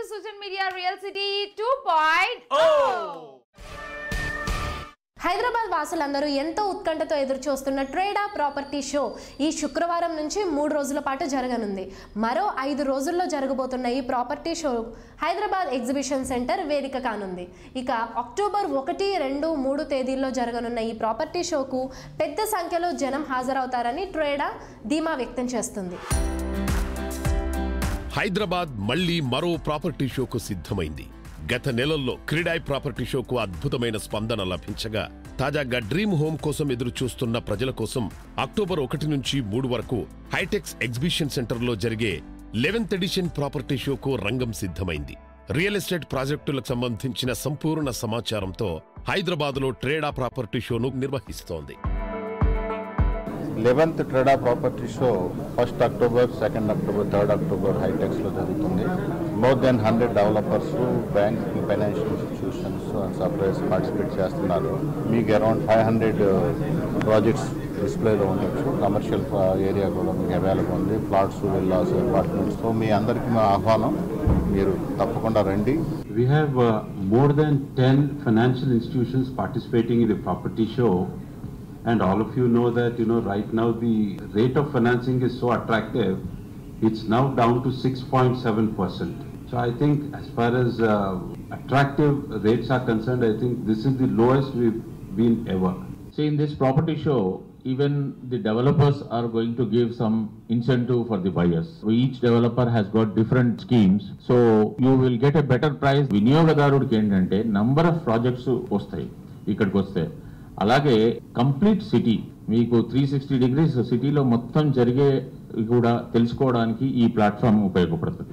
Sujan Media Real City 2.0. Hyderabad వాసులందరూ ఎంతో ఉత్కంఠతో ఎదురు చూస్తున్న ట్రేడా ప్రాపర్టీ షో ఈ శుక్రవారం నుంచి మూడు రోజుల పాటు జరగనుంది మరో ఐదు రోజుల్లో జరగబోతున్న ఈ property show Hyderabad exhibition centre వేదిక కానుంది ఇక అక్టోబర్ ఒకటి రెండు మూడు తేదీల్లో జరగనున్న ఈ ప్రాపర్టీ షోకు పెద్ద సంఖ్యలో జనం హాజరవుతారని ట్రేడా ధీమా వ్యక్తం చేస్తుంది హైదరాబాద్ మళ్లీ మరో ప్రాపర్టీ షోకు సిద్ధమైంది గత నెలల్లో క్రీడాయ్ ప్రాపర్టీ షోకు అద్భుతమైన స్పందన లభించగా తాజాగా డ్రీమ్ హోమ్ కోసం ఎదురు చూస్తున్న ప్రజల కోసం అక్టోబర్ ఒకటి నుంచి మూడు వరకు హైటెక్స్ ఎగ్జిబిషన్ సెంటర్లో జరిగే లెవెన్త్ ఎడిషన్ ప్రాపర్టీ షోకు రంగం సిద్ధమైంది రియల్ ఎస్టేట్ ప్రాజెక్టులకు సంబంధించిన సంపూర్ణ సమాచారంతో హైదరాబాద్లో ట్రేడా ప్రాపర్టీ షోను నిర్వహిస్తోంది eleventh TREDA property show first October second October third October హైటెక్స్లో జరుగుతుంది more than hundred developers bank financial institutions and supplies participate చేస్తున్నారు మీకు అరౌండ్ ఫైవ్ హండ్రెడ్ ప్రాజెక్ట్స్ డిస్ప్లేలో ఉండొచ్చు కమర్షియల్ ఏరియా కూడా మీకు అవైలబుల్ ఉంది ప్లాట్స్ విల్లాస్ అపార్ట్మెంట్స్ సో మీ అందరికీ మా ఆహ్వానం మీరు తప్పకుండా రండి We have uh, more than 10 financial institutions participating in the property show. And all of you know that, you know, right now the rate of financing is so attractive. It's now down to 6.7%. So I think as far as uh, attractive rates are concerned, I think this is the lowest we've been ever. See, in this property show, even the developers are going to give some incentive for the buyers. So each developer has got different schemes. So you will get a better price. వినియోగదారుడికి ఏంటంటే number of projects వస్తాయి ఇక్కడికి వస్తే అలాగే complete city మీకు three sixty degrees సిటీలో మొత్తం జరిగే కూడా తెలుసుకోవడానికి ఈ ప్లాట్ఫామ్ ఉపయోగపడుతుంది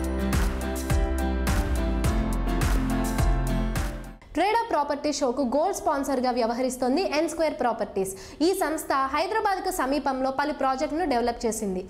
ట్రేడా ప్రాపర్టీ షోకు గోల్డ్ స్పాన్సర్గా వ్యవహరిస్తోంది ఎన్ స్క్వేర్ ప్రాపర్టీస్ ఈ సంస్థ హైదరాబాద్కు సమీపంలో పలు ప్రాజెక్టును డెవలప్ చేసింది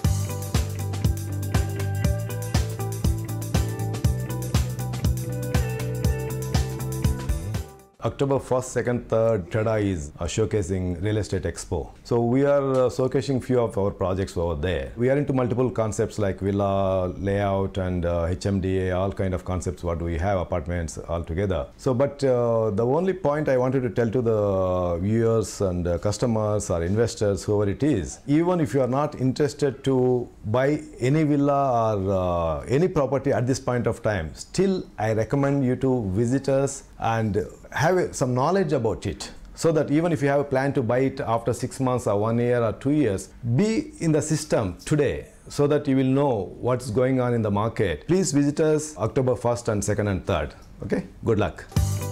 October 1st, 2nd, 3rd, TEDA is uh, showcasing Real Estate Expo. So we are uh, showcasing few of our projects over there. We are into multiple concepts like villa layout and uh, HMDA, all kind of concepts. What we have apartments all together. So, but uh, the only point I wanted to tell to the viewers and uh, customers or investors, whoever it is, even if you are not interested to buy any villa or uh, any property at this point of time, still I recommend you to visit us and have a- some knowledge about it so that even if you have a plan to buy it after six months or one year or two years be in the system today so that you will know what's going on in the market please visit us october 1st and 2nd and 3rd okay good luck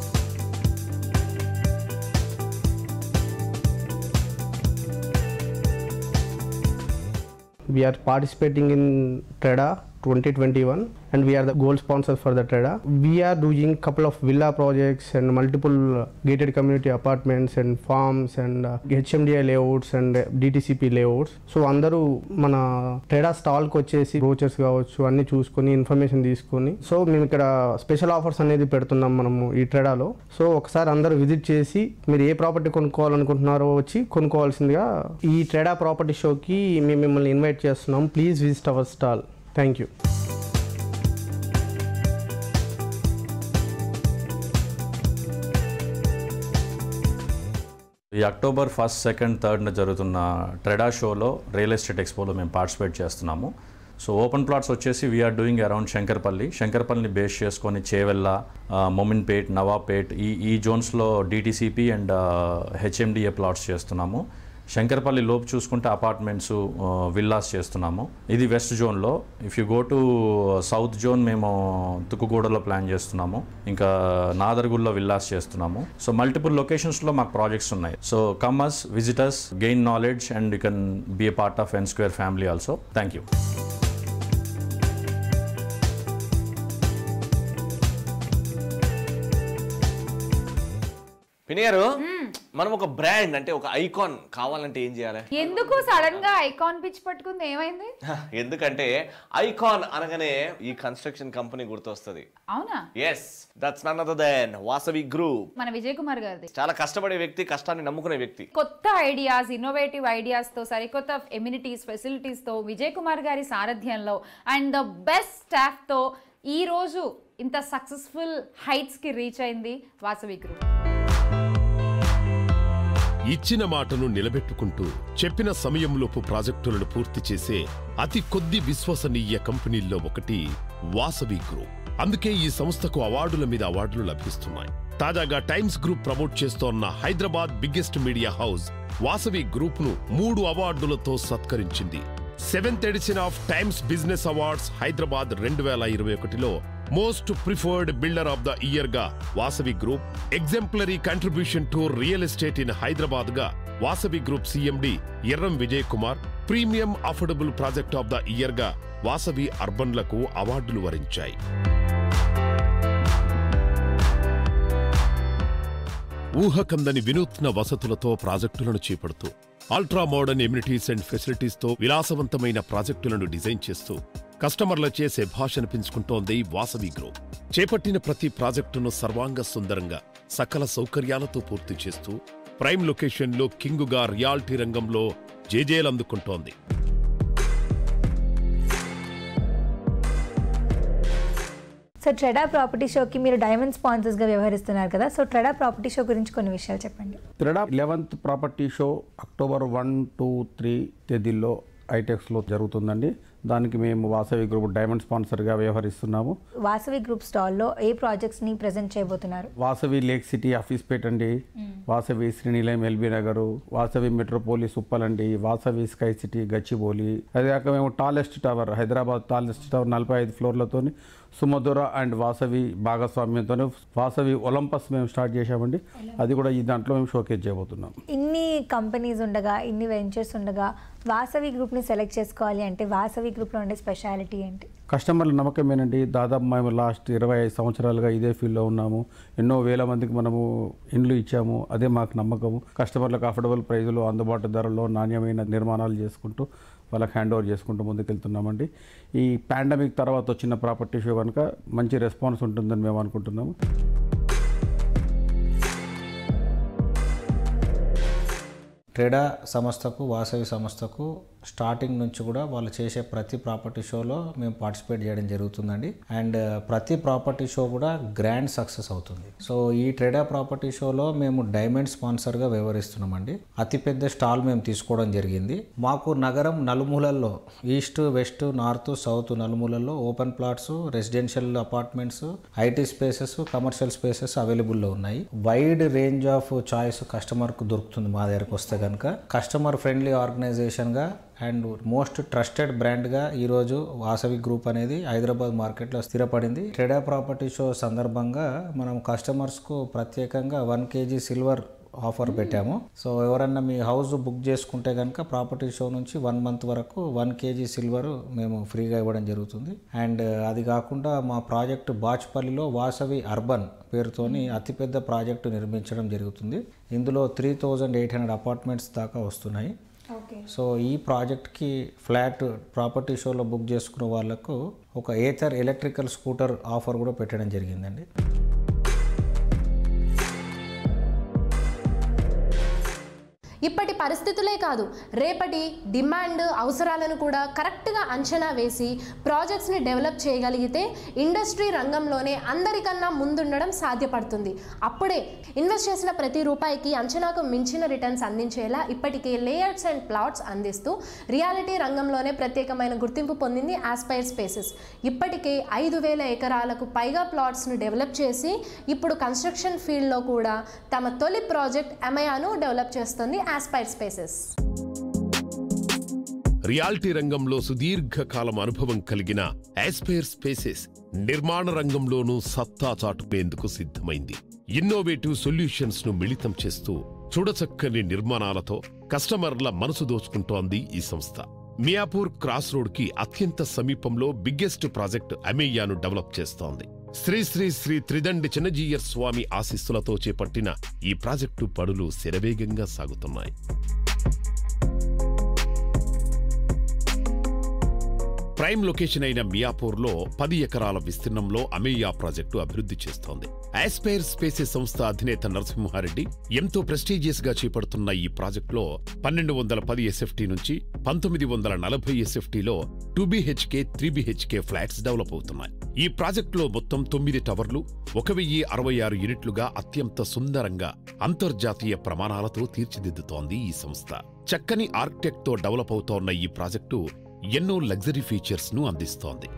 we are participating in TREDA 2021 and we are the gold sponsor for the TREDA. We are doing couple of villa projects and multiple uh, gated community apartments and farms and uh, HMDI layouts and uh, DTCP layouts. So అందరూ మన ట్రేడా స్టాల్కి వచ్చేసి brochures కావచ్చు అన్ని చూసుకొని information తీసుకొని so మేము ఇక్కడ special offers అనేది పెడుతున్నాం మనము ఈ ట్రేడాలో సో ఒకసారి అందరూ విజిట్ చేసి మీరు ఏ ప్రాపర్టీ కొనుక్కోవాలనుకుంటున్నారో వచ్చి కొనుక్కోవాల్సిందిగా ఈ ట్రేడా ప్రాపర్టీ షోకి మేము మిమ్మల్ని ఇన్వైట్ చేస్తున్నాం please visit our stall thank you ఈ అక్టోబర్ ఫస్ట్ సెకండ్ థర్డ్న జరుగుతున్న ట్రెడా షోలో రియల్ ఎస్టేట్ ఎక్స్పోలో మేము పార్టిసిపేట్ చేస్తున్నాము సో ఓపెన్ ప్లాట్స్ వచ్చేసి వీఆర్ డూయింగ్ అరౌండ్ శంకర్పల్లి శంకర్పల్లిని బేస్ చేసుకొని చేవెల్ల ఆ, మొమిన్పేట్ నవాబ్పేట్ ఈ ఈ జోన్స్లో డిటీసీపీ అండ్ హెచ్ఎండిఏ ప్లాట్స్ చేస్తున్నాము శంకర్పల్లి లోపు చూసుకుంటే అపార్ట్మెంట్స్ విల్లాస్ చేస్తున్నాము ఇది వెస్ట్ జోన్లో if you go to south zone మేము తుక్కుగూడలో ప్లాన్ చేస్తున్నాము ఇంకా నాదర్గుల్లో విల్లాస్ చేస్తున్నాము సో మల్టిపుల్ లొకేషన్స్లో మాకు ప్రాజెక్ట్స్ ఉన్నాయి so comers visitors gain knowledge and you can be a part of N square family also thank you పిని గారు మనం ఒక బ్రాండ్ అంటే ఒక ఐకాన్ కావాలంటే ఏం చేయాలి ఎందుకు సడన్ గా ఐకాన్ పిచ్ పట్టుకుంది ఏమైంది హ, ఎందుకంటే ఐకాన్ అనగానే ఈ కన్స్ట్రక్షన్ కంపెనీ గుర్తొస్తుంది అవునా yes that's none other than Vasavi group మన విజయ్ కుమార్ గారిది చాలా కష్టపడే వ్యక్తి కష్టాన్ని నమ్ముకునే వ్యక్తి కొత్త ఐడియాస్ ఇన్నోవేటివ్ ఐడియాస్ తో సరికొత్త ఎమ్యూనిటీస్ ఫెసిలిటీస్ తో విజయ్ కుమార్ గారి సారథ్యంలో అండ్ ద బెస్ట్ స్టాఫ్ తో ఈ రోజు ఇంత సక్సెస్ఫుల్ హైట్స్కి రీచ్ అయింది వాసవి గ్రూప్ ఇచ్చిన మాటను నిలబెట్టుకుంటూ చెప్పిన సమయంలోపు ప్రాజెక్టులను పూర్తి చేసే అతి కొద్ది విశ్వసనీయ కంపెనీల్లో ఒకటి వాసవి గ్రూప్ అందుకే ఈ సంస్థకు అవార్డుల మీద అవార్డులు లభిస్తున్నాయి తాజాగా టైమ్స్ గ్రూప్ ప్రమోట్ చేస్తోన్న Hyderabad biggest media house Vasavi group ను మూడు అవార్డులతో సత్కరించింది seventh edition of Times business awards Hyderabad రెండు వేల ఇరవై ఒకటిలో most preferred builder of the year గా Vasavi group exemplary contribution to real estate in Hyderabad గా Vasavi group CMD Erram Vijay Kumar premium affordable project of the year గా వాసవి అర్బన్లకు అవార్డులు వరించాయి ఊహకందని వినూత్న వసతులతో ప్రాజెక్టులను చేపడుతూ ultra modern amenities and facilities తో విలాసవంతమైన ప్రాజెక్టులను డిజైన్ చేస్తూ కస్టమర్లచే శభాష్ అనిపించుకుంటోంది వాసవి గ్రూప్ చేపట్టిన ప్రతి ప్రాజెక్టును సర్వాంగ సుందరంగా సకల సౌకర్యాలతో పూర్తి చేస్తూ ప్రైమ్ లొకేషన్లో కింగుగా రియాల్టీ రంగంలో జేజేలందుకుంటోంది సో ట్రెడా ప్రాపర్టీ షోకి మీరు డైమండ్ స్పాన్సర్స్గా వ్యవహరిస్తున్నారు కదా సో ట్రెడా ప్రాపర్టీ షో గురించి కొన్ని విషయాలు చెప్పండి TREDA eleventh property show October one two three తేదీల్లో ఐటెక్స్లో జరుగుతుందండి దానికి మేము వాసవి గ్రూప్ డైమండ్ స్పాన్సర్గా వ్యవహరిస్తున్నాము వాసవి గ్రూప్ స్టాల్లో ఏ ప్రాజెక్ట్స్ని ప్రజెంట్ చేయబోతున్నారు వాసవి లేక్ సిటీ ఆఫీస్ పేట్ అండి వాసవి శ్రీనిలయం ఎల్బీ నగరు వాసవి మెట్రోపోలిస్ ఉప్పల్ అండి వాసవి స్కై సిటీ గచ్చిబౌలి అదే కాక మేము tallest tower Hyderabad tallest tower నలభై ఐదు ఫ్లోర్లతో సుమధుర అండ్ వాసవి భాగస్వామ్యంతో వాసవి ఒలంపస్ మేము స్టార్ట్ చేశామండి అది కూడా ఈ దాంట్లో మేము షోకేజ్ చేయబోతున్నాం ఇన్ని కంపెనీస్ ఉండగా ఇన్ని వెంచర్స్ ఉండగా వాసవి గ్రూప్ని సెలెక్ట్ చేసుకోవాలి అంటే వాసవి గ్రూప్లో ఉండే స్పెషాలిటీ ఏంటి కస్టమర్ల నమ్మకమేనండి దాదాపు మేము లాస్ట్ ఇరవై ఐదు సంవత్సరాలుగా ఇదే ఫీల్డ్లో ఉన్నాము ఎన్నో వేల మందికి మనము ఇండ్లు ఇచ్చాము అదే మాకు నమ్మకము కస్టమర్లకు అఫోర్డబుల్ ప్రైజ్లో అందుబాటు ధరలో నాణ్యమైన నిర్మాణాలు చేసుకుంటూ వాళ్ళకి హ్యాండ్ ఓవర్ చేసుకుంటూ ముందుకెళ్తున్నామండి ఈ పాండమిక్ తర్వాత వచ్చిన ప్రాపర్టీ షో కనుక మంచి రెస్పాన్స్ ఉంటుందని మేము అనుకుంటున్నాము ట్రేడా సంస్థకు వాసవి సంస్థకు స్టార్టింగ్ నుంచి కూడా వాళ్ళు చేసే ప్రతి ప్రాపర్టీ షోలో మేము పార్టిసిపేట్ చేయడం జరుగుతుందండి అండ్ ప్రతి ప్రాపర్టీ షో కూడా గ్రాండ్ సక్సెస్ అవుతుంది సో ఈ ట్రేడా ప్రాపర్టీ షోలో మేము డైమండ్ స్పాన్సర్గా వ్యవహరిస్తున్నామండి అతిపెద్ద స్టాల్ మేము తీసుకోవడం జరిగింది మాకు నగరం నలుమూలల్లో ఈస్ట్ వెస్ట్ నార్త్ సౌత్ నలుమూలల్లో open plots residential apartments IT spaces commercial spaces అవైలబుల్లో ఉన్నాయి వైడ్ రేంజ్ ఆఫ్ చాయిస్ కస్టమర్కు దొరుకుతుంది మా దగ్గరకు వస్తే కనుక కస్టమర్ ఫ్రెండ్లీ ఆర్గనైజేషన్గా అండ్ మోస్ట్ ట్రస్టెడ్ బ్రాండ్గా ఈరోజు వాసవి గ్రూప్ అనేది హైదరాబాద్ మార్కెట్లో స్థిరపడింది ట్రేడా ప్రాపర్టీ షో సందర్భంగా మనం కస్టమర్స్కు ప్రత్యేకంగా వన్ కేజీ సిల్వర్ ఆఫర్ పెట్టాము సో ఎవరన్నా మీ హౌస్ బుక్ చేసుకుంటే కనుక ప్రాపర్టీ షో నుంచి వన్ మంత్ వరకు వన్ కేజీ సిల్వర్ మేము ఫ్రీగా ఇవ్వడం జరుగుతుంది అండ్ అది కాకుండా మా ప్రాజెక్ట్ బాచ్పల్లిలో వాసవి అర్బన్ పేరుతోని అతిపెద్ద ప్రాజెక్టు నిర్మించడం జరుగుతుంది ఇందులో three thousand eight hundred apartments దాకా వస్తున్నాయి సో ఈ ప్రాజెక్ట్కి ఫ్లాట్ ప్రాపర్టీ షోలో బుక్ చేసుకున్న వాళ్ళకు ఒక ఏథర్ ఎలక్ట్రికల్ స్కూటర్ ఆఫర్ కూడా పెట్టడం జరిగిందండి ఇప్పటి పరిస్థితులే కాదు రేపటి డిమాండ్ అవసరాలను కూడా కరెక్ట్గా అంచనా వేసి ప్రాజెక్ట్స్ని డెవలప్ చేయగలిగితే ఇండస్ట్రీ రంగంలోనే అందరికన్నా ముందుండడం సాధ్యపడుతుంది అప్పుడే ఇన్వెస్ట్ చేసిన ప్రతి రూపాయికి అంచనాకు మించిన రిటర్న్స్ అందించేలా ఇప్పటికే లేఅవుట్స్ అండ్ ప్లాట్స్ అందిస్తూ రియాలిటీ రంగంలోనే ప్రత్యేకమైన గుర్తింపు పొందింది ఆస్పైర్ స్పేసెస్ ఇప్పటికే ఐదు వేల ఎకరాలకు పైగా ప్లాట్స్ను డెవలప్ చేసి ఇప్పుడు కన్స్ట్రక్షన్ ఫీల్డ్లో కూడా తమ తొలి ప్రాజెక్ట్ అమయాను డెవలప్ చేస్తుంది ఆస్పైర్ స్పేసెస్ రియాలిటీ రంగంలో సుదీర్ఘకాలం అనుభవం కలిగిన ఆస్పైర్ స్పేసెస్ నిర్మాణ రంగంలోనూ సత్తా చాటుకునేందుకు సిద్ధమైంది ఇన్నోవేటివ్ సొల్యూషన్స్ ను మిళితం చేస్తూ చూడచక్కని నిర్మాణాలతో కస్టమర్ల మనసు దోచుకుంటోంది ఈ సంస్థ మియాపూర్ క్రాస్ రోడ్ కి అత్యంత సమీపంలో బిగ్గెస్ట్ ప్రాజెక్ట్ అమేయాను డెవలప్ చేస్తోంది శ్రీ శ్రీ శ్రీ త్రిదండి చిన్నజీయర్ స్వామి ఆశీస్సులతో చేపట్టిన ఈ ప్రాజెక్టు పనులు శరవేగంగా సాగుతున్నాయి ప్రైమ్ లొకేషన్ అయిన మియాపూర్లో పది ఎకరాల విస్తీర్ణంలో అమేయా ప్రాజెక్టు అభివృద్ధి చేస్తోంది ఆస్పైర్ స్పేసెస్ సంస్థ అధినేత నరసింహారెడ్డి ఎంతో ప్రెస్టీజియస్ గా చేపడుతున్న ఈ ప్రాజెక్టులో పన్నెండు వందల పది ఎస్ఎఫ్టీ నుంచి పంతొమ్మిది వందల నలభై ఎస్ఎఫ్టీలో two BHK three BHK flats develop అవుతున్నాయి ఈ ప్రాజెక్టులో మొత్తం తొమ్మిది టవర్లు ఒక వెయ్యి అరవై ఆరు యూనిట్లుగా అత్యంత సుందరంగా అంతర్జాతీయ ప్రమాణాలతో తీర్చిదిద్దుతోంది ఈ సంస్థ చక్కని ఆర్కిటెక్ట్తో డెవలప్ అవుతోన్న ఈ ప్రాజెక్టు ఎన్నో లగ్జరీ ఫీచర్స్ ను అందిస్తోంది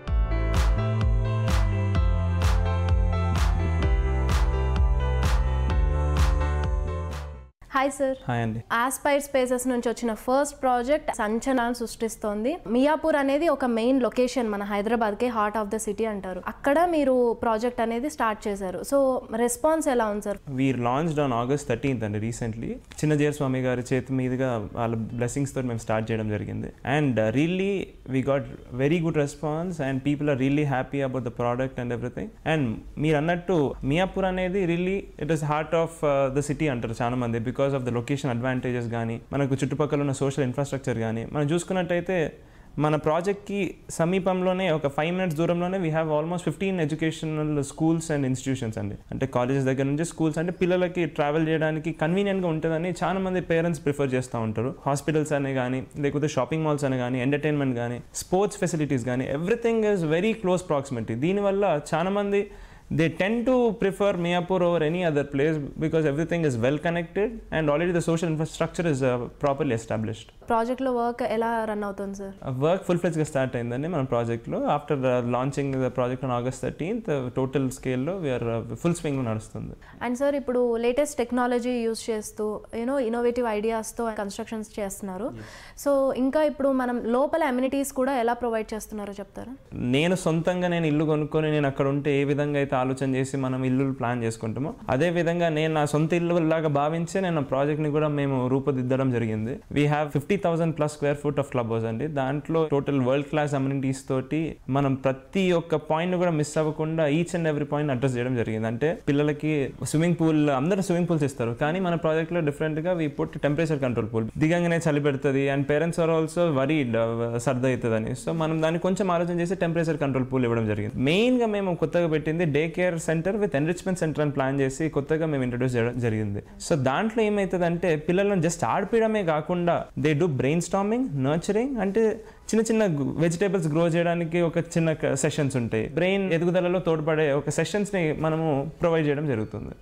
హాయ్ సార్ హాయ్ అండి ఆస్పైర్ స్పేసెస్ నుంచి వచ్చిన ఫస్ట్ ప్రాజెక్ట్ సంచలనాలు సృష్టిస్తోంది మియాపూర్ అనేది ఒక మెయిన్ లొకేషన్ మన హైదరాబాద్కి హార్ట్ ఆఫ్ ద సిటీ అంటారు అక్కడ మీరు ప్రాజెక్ట్ అనేది స్టార్ట్ చేశారు సో రెస్పాన్స్ ఎలా ఉంది sir we launched on August thirteenth అండి రీసెంట్లీ చిన్నజీర స్వామి గారి చేతి మీదుగా వాళ్ళ బ్లెస్సింగ్స్ తోటి మేము స్టార్ట్ చేయడం జరిగింది and really we got very good response and people are really happy about the product and everything and మీరు అన్నట్టు మియాపూర్ అనేది really it is heart of the city అంటారు చాలా మంది because of the location advantages కానీ మనకు చుట్టుపక్కల ఉన్న సోషల్ ఇన్ఫ్రాస్ట్రక్చర్ కానీ మనం చూసుకున్నట్టయితే మన ప్రాజెక్ట్కి సమీపంలోనే ఒక ఫైవ్ మినిట్స్ దూరంలోనే we have almost fifteen educational schools and institutions అండి అంటే కాలేజెస్ దగ్గర నుంచి స్కూల్స్ అంటే పిల్లలకి ట్రావెల్ చేయడానికి కన్వీనియంట్గా ఉంటుందని చాలా మంది పేరెంట్స్ ప్రిఫర్ చేస్తూ ఉంటారు హాస్పిటల్స్ అనే కానీ లేకపోతే షాపింగ్ మాల్స్ అని కానీ ఎంటర్టైన్మెంట్ కానీ స్పోర్ట్స్ ఫెసిలిటీస్ కానీ everything is very close proximity దీనివల్ల చాలా మంది they tend to prefer Mayapur over any other place because everything is well connected and already the social infrastructure is uh, properly established. ప్రాజెక్ట్లో work ఎలా run అవుతుంది sir work full ఫ్లెజ్గా start అయిందండి మన ప్రాజెక్ట్లో after launching the project on August thirteenth total స్కేల్లో we're full స్వింగ్లో నడుస్తుంది అండ్ సార్ ఇప్పుడు లేటెస్ట్ టెక్నాలజీ యూస్ చేస్తూ యూనో ఇన్నోవేటివ్ ఐడియాస్తో కన్స్ట్రక్షన్స్ చేస్తున్నారు సో ఇంకా ఇప్పుడు మనం లోపల అమ్యూనిటీస్ కూడా ఎలా ప్రొవైడ్ చేస్తున్నారో చెప్తారా నేను సొంతంగా నేను ఇల్లు కొనుక్కొని నేను అక్కడ ఉంటే ఏ విధంగా అయితే ఆలోచన చేసి మనం ఇల్లు ప్లాన్ చేసుకుంటామో అదే విధంగా నేను నా సొంత ఇల్లు లాగా భావించే నేను నా ప్రాజెక్ట్ని కూడా మేము రూపుదిద్దడం జరిగింది we have fifty thousand plus square foot of club house అండి దాంట్లో టోటల్ వరల్డ్ క్లాస్ అమ్యూనిటీస్ తోటి మనం ప్రతి ఒక్క పాయింట్ కూడా మిస్ అవ్వకుండా each and every point address చేయడం జరిగింది అంటే పిల్లలకి స్విమ్మింగ్ పూల్ అందరూ స్విమ్మింగ్ పూల్స్ ఇస్తారు కానీ మన ప్రాజెక్ట్లో డిఫరెంట్గా we put temperature control pool దిగంగానే చలి పెడుతుంది and parents are also worried సర్ద అవుతుందని సో మనం దాన్ని కొంచెం ఆలోచన చేసి టెంపరేచర్ కంట్రోల్ పూల్ ఇవ్వడం జరిగింది మెయిన్గా మేము కొత్తగా పెట్టింది day care centre with enrichment centre అని ప్లాన్ చేసి కొత్తగా మేము ఇంట్రడ్యూస్ చేయడం జరిగింది సో దాంట్లో ఏమవుతుందంటే పిల్లలను జస్ట్ ఆడిపించడమే కాకుండా they do brain storming nurturing అంటే చిన్న చిన్న వెజిటేబుల్స్ గ్రో చేయడానికి ఒక చిన్న సెషన్స్ ఉంటాయి బ్రెయిన్ ఎదుగుదలలో తోడ్పడే ఒక సెషన్స్ని మనము ప్రొవైడ్ చేయడం జరుగుతుంది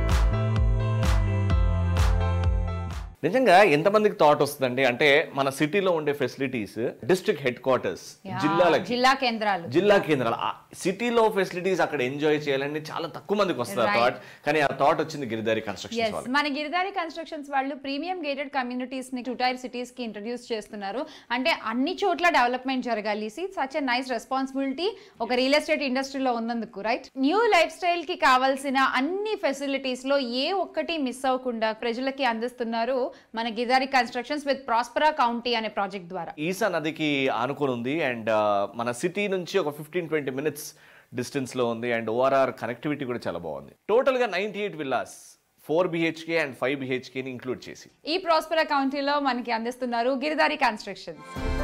నిజంగా ఎంతమందికి థాట్ వస్తుందండి అంటే మన సిటీలో ఉండే ఫెసిలిటీస్ డిస్ట్రిక్ట్ హెడ్ క్వార్టర్స్ జిల్లాలకి జిల్లా కేంద్రాలు జిల్లా కేంద్రాలు ఆ సిటీలో ఫెసిలిటీస్ అక్కడ ఎంజాయ్ చేయాలని చాలా తక్కువ మందికి వస్తుంది Right. థాట్ కానీ ఆ థాట్ వచ్చింది గిరిదారి కన్స్ట్రక్షన్ ఎస్ మన గిరిదారి కన్స్ట్రక్షన్స్ వాళ్ళు ప్రీమియం గేటెడ్ కమ్యూనిటీస్ ని టూ టైర్ సిటీస్ కి ఇంట్రడ్యూస్ చేస్తున్నారు అంటే అన్ని చోట్ల డెవలప్మెంట్ జరగాలి సచ్ ఎ నైస్ రెస్పాన్సిబిలిటీ ఒక రియల్ ఎస్టేట్ ఇండస్ట్రీలో ఉన్నందుకు రైట్ న్యూ లైఫ్ స్టైల్ కి కావాల్సిన అన్ని ఫెసిలిటీస్ లో ఏ ఒక్కటి మిస్ అవ్వకుండా ప్రజలకి అందిస్తున్నారు మన Giridhari constructions with Prospera county అనే ప్రాజెక్ట్ ద్వారా ఈసా నదికి ఆనుకొని ఉంది అండ్ మన సిటీ నుంచి ఒక ఫిఫ్టీన్ ట్వంటీ మినిట్స్ డిస్టెన్స్ లో ఉంది అండ్ ఓఆర్ఆర్ కనెక్టివిటీ కూడా చాలా బాగుంది టోటల్ గా ninety eight villas four BHK and five బిహెచ్కేని ఇంక్లూడ్ చేసి ఈ ప్రాస్పరా కౌంటీలో మనకి అందిస్తున్నారు గిరిదారి కన్స్ట్రక్షన్స్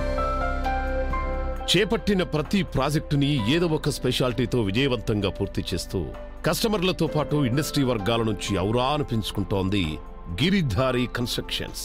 చేపట్టిన ప్రతి ప్రాజెక్టుని ఏదో ఒక స్పెషాలిటీతో విజయవంతంగా పూర్తి చేస్తూ కస్టమర్లతో పాటు ఇండస్ట్రీ వర్గాల నుంచి ఔరా అనిపించుకుంటోంది గిరిధారి కన్స్ట్రక్షన్స్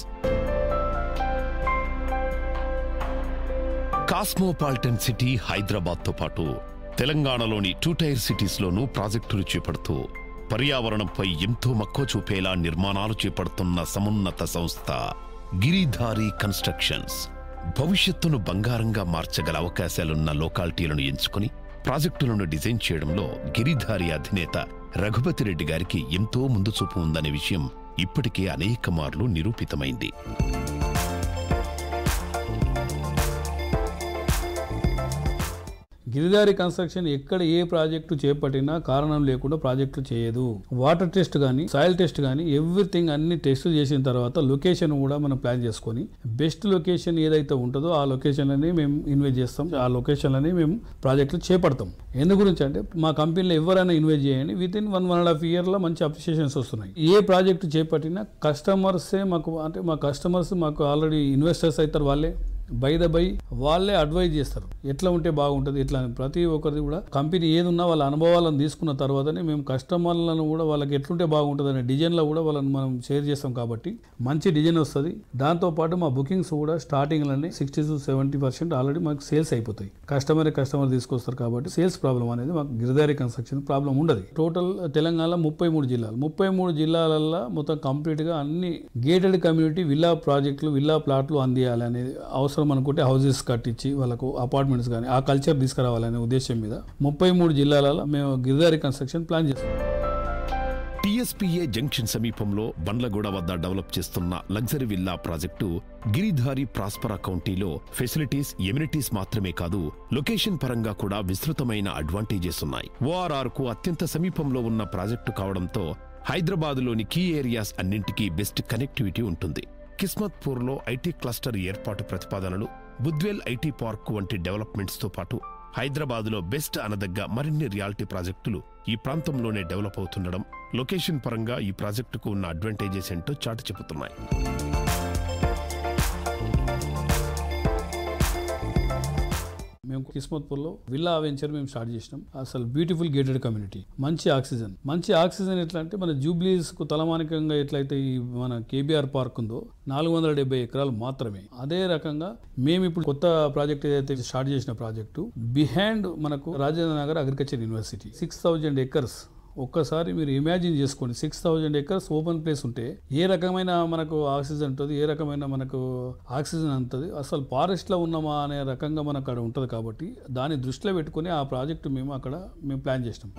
కాస్మోపాలిటన్ సిటీ హైదరాబాద్తో పాటు తెలంగాణలోని టూ టైర్ సిటీస్లోనూ ప్రాజెక్టులు చేపడుతూ పర్యావరణంపై ఎంతో మక్కువ చూపేలా నిర్మాణాలు చేపడుతున్న సమున్నత సంస్థ గిరిధారి కన్స్ట్రక్షన్స్ భవిష్యత్తును బంగారంగా మార్చగల అవకాశాలున్న లోకాలిటీలను ఎంచుకుని ప్రాజెక్టులను డిజైన్ చేయడంలో గిరిధారి అధినేత రఘుపతి రెడ్డి గారికి ఎంతో ముందు చూపు ఉందనే విషయం ఇప్పటికే అనేక మార్లు నిరూపితమైంది గిరిదారి కన్స్ట్రక్షన్ ఎక్కడ ఏ ప్రాజెక్టు చేపట్టినా కారణం లేకుండా ప్రాజెక్టులు చేయదు వాటర్ టెస్ట్ కానీ సాయిల్ టెస్ట్ కానీ ఎవ్రీథింగ్ అన్ని టెస్ట్ చేసిన తర్వాత లొకేషన్ కూడా మనం ప్లాన్ చేసుకొని బెస్ట్ లొకేషన్ ఏదైతే ఉంటుందో ఆ లొకేషన్లని మేము ఇన్వెస్ట్ చేస్తాం ఆ లొకేషన్లని మేము ప్రాజెక్టులు చేపడతాం ఎందు గురించి అంటే మా కంపెనీలో ఎవరైనా ఇన్వెస్ట్ చేయండి with in one one and half ఇయర్లో మంచి అప్రిషియేషన్స్ వస్తున్నాయి ఏ ప్రాజెక్టు చేపట్టినా కస్టమర్సే మాకు అంటే మా కస్టమర్స్ మాకు ఆల్రెడీ ఇన్వెస్టర్స్ అవుతారు వాళ్ళే బై ద బై వాళ్ళే అడ్వైజ్ చేస్తారు ఎట్లా ఉంటే బాగుంటుంది ఎట్లా అని ప్రతి ఒక్కరిది కూడా కంపెనీ ఏది ఉన్నా వాళ్ళ అనుభవాలను తీసుకున్న తర్వాతనే మేము కస్టమర్లను కూడా వాళ్ళకి ఎట్లుంటే బాగుంటుంది అనే డిజైన్లో కూడా వాళ్ళని మనం షేర్ చేస్తాం కాబట్టి మంచి డిజైన్ వస్తుంది దాంతోపాటు మా బుకింగ్స్ కూడా స్టార్టింగ్లోనే sixty to seventy percent already మాకు సేల్స్ అయిపోతాయి కస్టమర్ కస్టమర్ తీసుకొస్తారు కాబట్టి సేల్స్ ప్రాబ్లం అనేది మాకు గిరిదారి కన్స్ట్రక్షన్ ప్రాబ్లం ఉండదు టోటల్ తెలంగాణలో ముప్పై మూడు జిల్లాలు ముప్పై మూడు జిల్లాలల్లో మొత్తం కంప్లీట్గా అన్ని గేటెడ్ కమ్యూనిటీ విల్లా ప్రాజెక్టులు విల్లా ప్లాట్లు అందియాలి అనేది అవసరం అనుకుంటే హౌసెస్ కట్టించి వాళ్ళకు అపార్ట్మెంట్స్ కానీ ఆ కల్చర్ తీసుకురావాలనే ఉద్దేశం మీద ముప్పై మూడు జిల్లాలలో మేము గిరిదారి కన్స్ట్రక్షన్ ప్లాన్ చేస్తాం టీఎస్పీఏ జంక్షన్ సమీపంలో బండ్లగూడ వద్ద డెవలప్ చేస్తున్న luxury villa project Giridhari Prospera కౌంటీలో ఫెసిలిటీస్ ఎమ్యూనిటీస్ మాత్రమే కాదు లొకేషన్ పరంగా కూడా విస్తృతమైన అడ్వాంటేజెస్ ఉన్నాయి ఓఆర్ఆర్ కు అత్యంత సమీపంలో ఉన్న ప్రాజెక్టు కావడంతో హైదరాబాదులోని కీ ఏరియాస్ అన్నింటికీ బెస్ట్ కనెక్టివిటీ ఉంటుంది కిస్మత్పూర్లో ఐటీ క్లస్టర్ ఏర్పాటు ప్రతిపాదనలు బుద్వేల్ ఐటీ పార్క్ వంటి డెవలప్మెంట్స్తో పాటు హైదరాబాదులో బెస్ట్ అనదగ్గ మరిన్ని రియాలిటీ ప్రాజెక్టులు ఈ ప్రాంతంలోనే డెవలప్ అవుతుండడం లొకేషన్ పరంగా ఈ ప్రాజెక్టుకు ఉన్న అడ్వాంటేజెస్ ఏంటో చాటి చెబుతున్నాయి మేము కిస్మత్పూర్లో విల్లా వెంచర్ మేము స్టార్ట్ చేసినాం అసలు బ్యూటిఫుల్ గేటెడ్ కమ్యూనిటీ మంచి ఆక్సిజన్ మంచి ఆక్సిజన్ ఎట్లా అంటే మన జూబ్లీస్ కు తలమానికంగా ఎట్లయితే ఈ మన కేబీఆర్ పార్క్ ఉందో నాలుగు వందల డెబ్బై ఎకరాలు మాత్రమే అదే రకంగా మేము ఇప్పుడు కొత్త ప్రాజెక్ట్ ఏదైతే స్టార్ట్ చేసిన ప్రాజెక్టు బిహైండ్ మనకు Rajendra Nagar agriculture university six thousand acres ఒక్కసారి మీరు ఇమాజిన్ చేసుకోండి six thousand acres open place ఉంటే ఏ రకమైన మనకు ఆక్సిజన్ ఉంటుంది ఏ రకమైన మనకు ఆక్సిజన్ ఉంటుంది అసలు ఫారెస్ట్లో ఉన్నామా అనే రకంగా మనకు అక్కడ ఉంటుంది కాబట్టి దాన్ని దృష్టిలో పెట్టుకొని ఆ ప్రాజెక్టు మేము అక్కడ మేము ప్లాన్ చేసినాం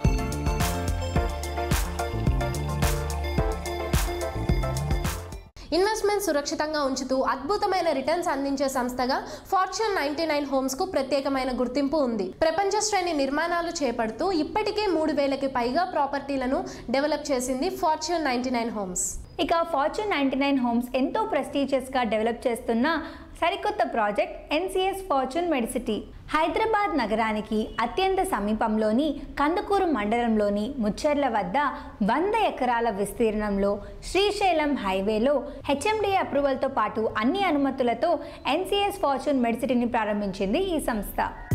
ఇన్వెస్ట్మెంట్ సురక్షితంగా ఉంచుతూ అద్భుతమైన రిటర్న్స్ అందించే సంస్థగా ఫార్చ్యూన్ నైన్టీ నైన్ హోమ్స్ కు ప్రత్యేకమైన గుర్తింపు ఉంది ప్రపంచ శ్రేణి నిర్మాణాలు చేపడుతూ ఇప్పటికే మూడు వేలకి పైగా ప్రాపర్టీలను డెవలప్ చేసింది ఫార్చ్యూన్ నైన్టీ నైన్ హోమ్స్ ఇక ఫార్చ్యూన్ నైంటీ నైన్ హోమ్స్ ఎంతో ప్రెస్టీజియస్గా డెవలప్ చేస్తున్న సరికొత్త project NCS Fortune Medicity Hyderabad నగరానికి అత్యంత సమీపంలోని కందుకూరు మండలంలోని ముచ్చర్ల వద్ద వంద ఎకరాల విస్తీర్ణంలో శ్రీశైలం హైవేలో హెచ్ఎండిఏ అప్రూవల్తో పాటు అన్ని అనుమతులతో ఎన్సిఎస్ ఫార్చ్యూన్ మెడిసిటీని ప్రారంభించింది ఈ సంస్థ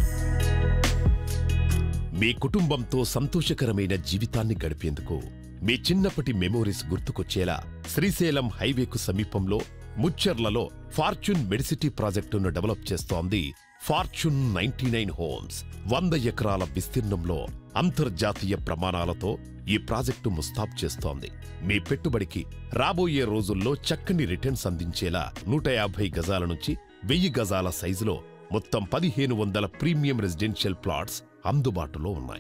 మీ కుటుంబంతో సంతోషకరమైన జీవితాన్ని గడిపేందుకు మీ చిన్నప్పటి మెమోరీస్ గుర్తుకొచ్చేలా శ్రీశైలం హైవేకు సమీపంలో ముచ్చర్లలో ఫార్చ్యూన్ మెడిసిటీ ప్రాజెక్టును డెవలప్ చేస్తోంది ఫార్చ్యూన్ నైన్టీ నైన్ హోమ్స్ వంద ఎకరాల విస్తీర్ణంలో అంతర్జాతీయ ప్రమాణాలతో ఈ ప్రాజెక్టు ముస్తాబ్ చేస్తోంది మీ పెట్టుబడికి రాబోయే రోజుల్లో చక్కని రిటర్న్స్ అందించేలా నూట యాభై గజాల నుంచి వెయ్యి గజాల సైజులో మొత్తం పదిహేను వందల ప్రీమియం రెసిడెన్షియల్ ప్లాట్స్ అందుబాటులో ఉన్నాయి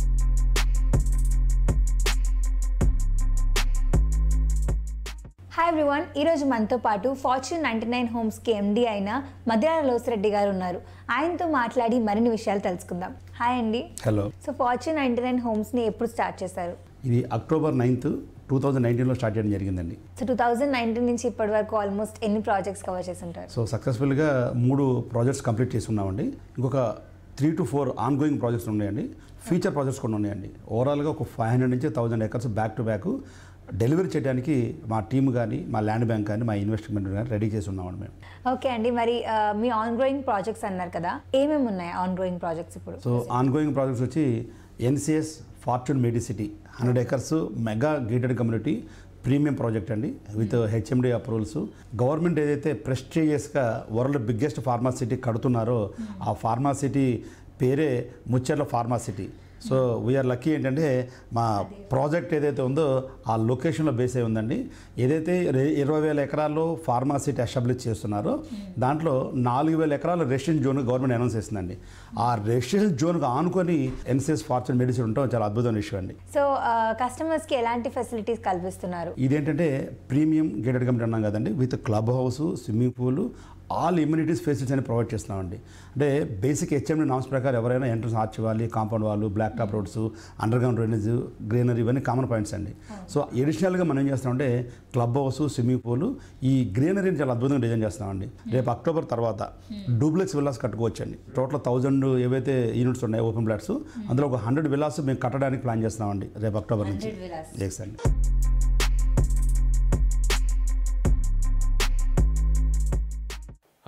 హాయ్ ఎవ్రీవన్ ఈరోజు మనతో పాటు ఫార్చ్యూన్ నైంటీ నైన్ హోమ్స్కి ఎండి అయిన మధ్యాహ్న లోసిరెడ్డి గారు ఉన్నారు ఆయనతో మాట్లాడి మరిన్ని విషయాలు తెలుసుకుందాం హాయ్ అండి hello so Fortune ninety nine హోమ్స్ని ఎప్పుడు స్టార్ట్ చేశారు ఇది అక్టోబర్ నైన్త్ టూ థౌజండ్ నైన్టీన్లో స్టార్ట్ చేయడం జరిగిందండి సో టూ థౌజండ్ నైన్టీన్ నుంచి ఇప్పటి వరకు ఆల్మోస్ట్ ఎన్ని ప్రాజెక్ట్స్ కవర్ చేసి ఉంటారు సో సక్సెస్ఫుల్గా మూడు ప్రాజెక్ట్స్ కంప్లీట్ చేసి ఉన్నామండి ఇంకొక three to four on going projects ఉన్నాయండి ఫ్యూచర్ ప్రాజెక్ట్స్ కూడా ఉన్నాయండి ఓవరాల్గా ఒక ఫైవ్ హండ్రెడ్ నుంచి thousand acres back to back delivery చేయడానికి మా టీమ్ కానీ మా ల్యాండ్ బ్యాంక్ కానీ మా ఇన్వెస్ట్మెంట్ కానీ రెడీ చేసి ఉన్నామండి మేము ఓకే అండి మరి ఆ, మీ ఆన్ గ్రోయింగ్ ప్రాజెక్ట్స్ అన్నారు కదా ఏమేమి ఉన్నాయి ఆన్ గ్రోయింగ్ ప్రాజెక్ట్స్ ఇప్పుడు సో ఆన్ గోయింగ్ ప్రాజెక్ట్స్ వచ్చి NCS Fortune Medicity hundred acres mega gated community premium project అండి విత్ హెచ్ఎండి అప్రూవల్స్ గవర్నమెంట్ ఏదైతే ప్రెస్టీజియస్గా వరల్డ్ బిగ్గెస్ట్ ఫార్మాసిటీ కడుతున్నారో ఆ ఫార్మాసిటీ పేరే Mucherla pharma city so we're lucky ఏంటంటే మా ప్రాజెక్ట్ ఏదైతే ఉందో ఆ లొకేషన్లో బేస్ అయి ఉందండి ఏదైతే రె- ఇరవై వేల ఎకరాల్లో ఫార్మాసిటీ ఎస్టాబ్లిష్ చేస్తున్నారో దాంట్లో నాలుగు వేల ఎకరాల రెసిడెంట్ జోన్ గవర్నమెంట్ అనౌన్స్ చేసిందండి ఆ రెసిడెంట్ జోన్కి ఆనుకొని ఎన్సిఎస్ ఫార్చ్యూన్ మెడిసిన్ ఉండటం చాలా అద్భుతమైన విషయం అండి సో కస్టమర్స్కి ఎలాంటి ఫెసిలిటీస్ కల్పిస్తున్నారు ఇదేంటంటే ప్రీమియం గేటెడ్ కమిటీ అన్నాం కదండి with club house swimming pool all immunities facilities అని ప్రొవైడ్ చేస్తున్నామండి అంటే బేసిక్ హెచ్ఎండి నామ్స్ ప్రకారం ఎవరైనా ఎంట్రన్స్ ఆర్చ్ ఇవ్వాలి కాంపౌండ్ వాళ్ళు black top roads under ground drainage greenery ఇవన్నీ కామన్ పాయింట్స్ అండి సో ఎడిషనల్గా మనం ఏం చేస్తామంటే క్లబ్ హౌస్ స్విమ్మింగ్ పూల్ ఈ గ్రీనరీని చాలా అద్భుతంగా డిజైన్ చేస్తామండి రేపు అక్టోబర్ తర్వాత డూప్లెక్స్ విల్లాస్ కట్టుకోవచ్చండి టోటల్ థౌజండ్ ఏవైతే యూనిట్స్ ఉన్నాయో ఓపెన్ ఫ్లాట్స్ అందులో ఒక హండ్రెడ్ విల్లాస్ మేము కట్టడానికి ప్లాన్ చేస్తున్నామండి రేపు అక్టోబర్ నుంచి 100 villas. ఎస్ అండి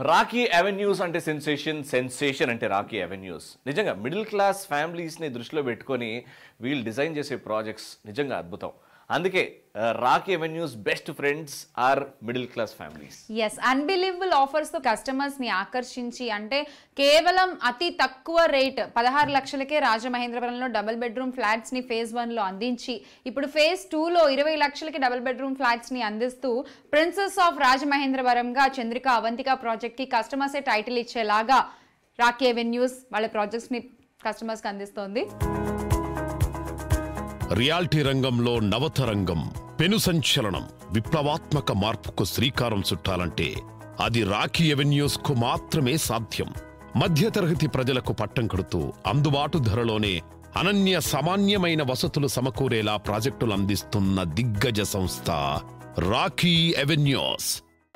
రాకీ అవెన్యూస్ అంటే సెన్సేషన్ సెన్సేషన్ అంటే రాకీ అవెన్యూస్ నిజంగా మిడిల్ క్లాస్ ఫ్యామిలీస్ని దృష్టిలో పెట్టుకొని వీళ్ళు డిజైన్ చేసే ప్రాజెక్ట్స్ నిజంగా అద్భుతం అందుకే ఆ, Rocky avenues best friends are middle class families ఎస్ అన్బిలీవబుల్ ఆఫర్స్తో కస్టమర్స్ని ఆకర్షించి అంటే కేవలం అతి తక్కువ రేట్ పదహారు లక్షలకే రాజమహేంద్రవరంలో డబుల్ బెడ్రూమ్ ఫ్లాట్స్ని ఫేజ్ వన్లో అందించి ఇప్పుడు ఫేజ్ టూలో ఇరవై లక్షలకి డబుల్ బెడ్రూమ్ ఫ్లాట్స్ని అందిస్తూ ప్రిన్సెస్ ఆఫ్ రాజమహేంద్రవరంగా చంద్రిక అవంతిక ప్రాజెక్ట్కి కస్టమర్సే టైటిల్ ఇచ్చేలాగా రాకీ అవెన్యూస్ వాళ్ళ ప్రాజెక్ట్స్ని కస్టమర్స్కి అందిస్తోంది రియాల్టీ రంగంలో నవతరంగం పెను సంచలనం విప్లవాత్మక మార్పుకు శ్రీకారం చుట్టాలంటే అది రాకీ ఎవెన్యూస్ కు మాత్రమే సాధ్యం మధ్యతరగతి ప్రజలకు పట్టం కడుతూ అందుబాటు ధరలోనే అనన్య సామాన్యమైన వసతులు సమకూరేలా ప్రాజెక్టులు అందిస్తున్న దిగ్గజ సంస్థ రాకీ ఎవెన్యూస్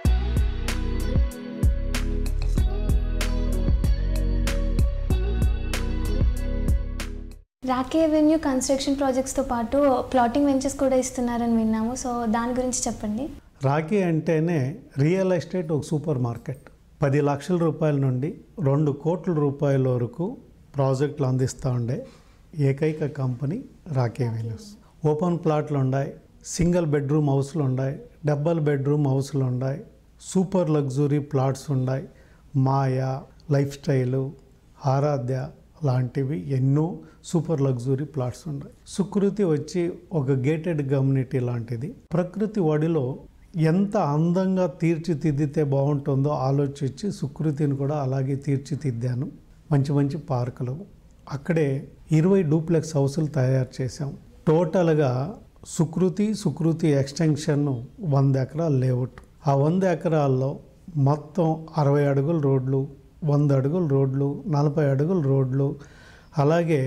రాకే అవెన్యూ కన్స్ట్రక్షన్ ప్రాజెక్ట్స్తో పాటు ప్లాటింగ్ వెంచర్స్ కూడా ఇస్తున్నారని విన్నాము సో దాని గురించి చెప్పండి రాకీ అంటేనే రియల్ ఎస్టేట్ ఒక సూపర్ మార్కెట్ పది లక్షల రూపాయల నుండి రెండు కోట్ల రూపాయల వరకు ప్రాజెక్టులు అందిస్తూ ఉండే ఏకైక కంపెనీ రాకీ అవెన్యూస్ ఓపెన్ ప్లాట్లు ఉన్నాయి సింగిల్ బెడ్రూమ్ హౌస్లు ఉన్నాయి డబల్ బెడ్రూమ్ హౌస్లు ఉన్నాయి సూపర్ లగ్జరీ ప్లాట్స్ ఉన్నాయి మాయా లైఫ్ స్టైలు ఆరాధ్య లాంటివి ఎన్నో సూపర్ లగ్జరీ ప్లాట్స్ ఉన్నాయి సుకృతి వచ్చి ఒక గేటెడ్ కమ్యూనిటీ లాంటిది ప్రకృతి ఒడిలో ఎంత అందంగా తీర్చిదిద్దితే బాగుంటుందో ఆలోచించి సుకృతిని కూడా అలాగే తీర్చిదిద్దాను మంచి మంచి పార్కులు అక్కడే ఇరవై డూప్లెక్స్ హౌసులు తయారు చేశాం టోటల్గా సుకృతి సుకృతి ఎక్స్టెన్షన్ వంద ఎకరాలు లేఅవుట్ ఆ వంద ఎకరాల్లో మొత్తం అరవై అడుగుల రోడ్లు వంద అడుగుల రోడ్లు నలభై అడుగుల రోడ్లు అలాగే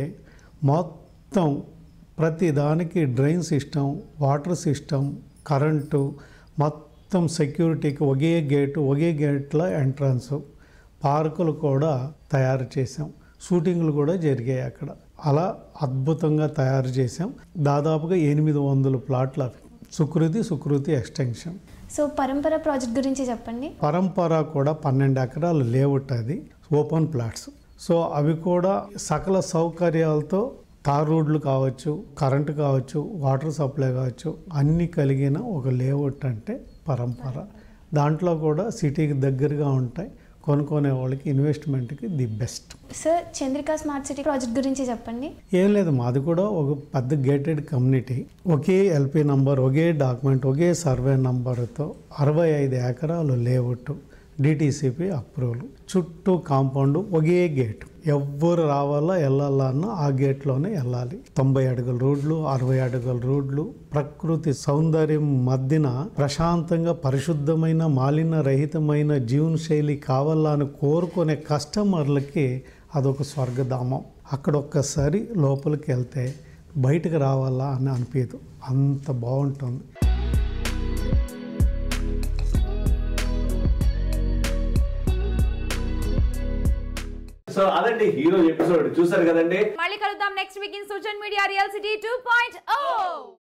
మొత్తం ప్రతి దానికి drain system water system current మొత్తం సెక్యూరిటీకి ఒకే గేటు ఒకే గేట్లో ఎంట్రన్స్ పార్కులు కూడా తయారు చేసాం షూటింగ్లు కూడా జరిగాయి అక్కడ అలా అద్భుతంగా తయారు చేసాం దాదాపుగా ఎనిమిది వందల ప్లాట్లు అవి Sukruthi Sukruthi extension so Parampara project గురించి చెప్పండి పరంపర కూడా పన్నెండు ఎకరాలు లేఅవుట్ అది ఓపెన్ ప్లాట్స్ సో అవి కూడా సకల సౌకర్యాలతో తార్ రోడ్లు కావచ్చు కరెంటు కావచ్చు వాటర్ సప్లై కావచ్చు అన్నీ కలిగిన ఒక లేఅవుట్ అంటే పరంపర దాంట్లో కూడా సిటీకి దగ్గరగా ఉంటాయి కొనుక్కునే వాళ్ళకి ఇన్వెస్ట్మెంట్కి the best sir Chandrika smart city project గురించి చెప్పండి ఏం లేదు మాది కూడా ఒక పెద్ద గేటెడ్ కమ్యూనిటీ ఒకే ఎల్పి నంబర్ ఒకే డాక్యుమెంట్ ఒకే సర్వే నంబర్తో అరవై ఐదు ఎకరాలు లేఅవుట్ డిటీసీపీ అప్రూవల్ చుట్టూ కాంపౌండ్ ఒకే గేట్ ఎవ్వరు రావాలా వెళ్ళాలన్నా ఆ గేట్లోనే వెళ్ళాలి తొంభై అడుగుల రోడ్లు అరవై అడుగుల రోడ్లు ప్రకృతి సౌందర్యం మధ్యన ప్రశాంతంగా పరిశుద్ధమైన మాలిన్య రహితమైన జీవనశైలి కావాలా అని కోరుకునే కస్టమర్లకి అదొక స్వర్గధామం అక్కడ ఒక్కసారి లోపలికి వెళ్తే బయటకు రావాలా అని అనిపించదు అంత బాగుంటుంది సో అదండి హీరో ఎపిసోడ్ చూసారు కదండి మళ్ళీ కలుద్దాం next week in social media real city two point